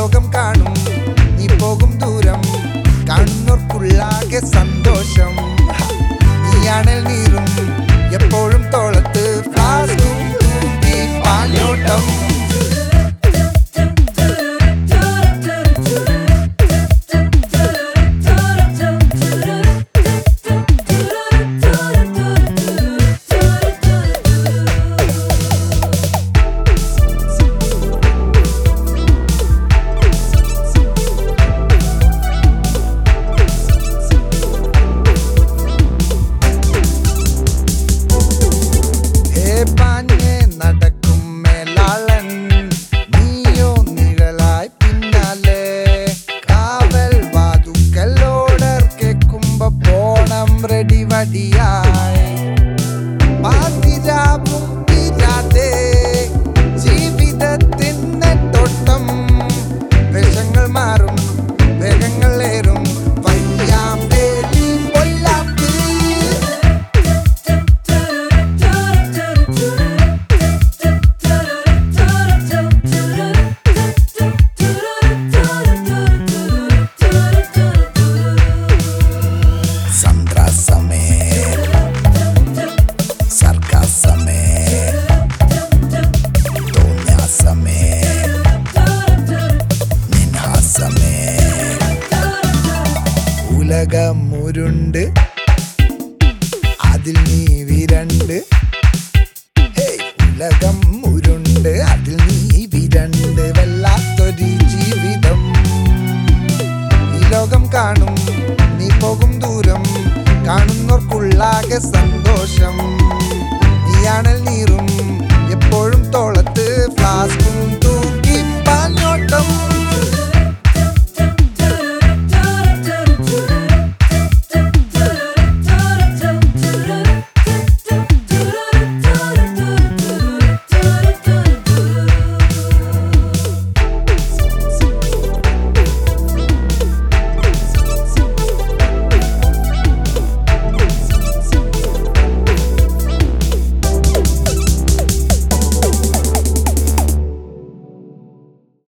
ലോകം കാണും നീ പോകും ദൂരം കാണുന്നവർക്കുള്ളാകെ സന്തോഷം നീയാണൽ നീറും എപ്പോഴും തോളത്ത് ഫ്ലാസ്കും തൂക്കി പാലോട്ടം ഹേ പാഞ്ഞേ നടക്കും മേലാളൻ നീയോ നിഴലായി പിന്നാലെ കാവൽ വാതുക്കൽ ഓർഡർ കേൾക്കുമ്പോ പോണം റെഡി വടിയായി പാതിരാവും തീരാതെ ജീവിതത്തിന് തൊട്ടം വേഷങ്ങൾ മാറും വേഗങ്ങൾ ഏറും വയ്യാം പേരി കൊല്ലാത്ത് സന്ത്രാസമേ സർക്കാസമേ തോന്യാസമേ നിൻഹാസമേ ഉലകം ഉരുണ്ട് അതിൽ നീ വിരണ്ട് ഹേയ്, ഉലകം ഉരുണ്ട് അതിൽ നീ വിരണ്ട് വല്ലാത്തൊരു ജീവിതം ഈ ലോകം കാണും നീ പോകും ദൂരം കാണുന്നവർക്കുള്ളാകെ സന്തോഷം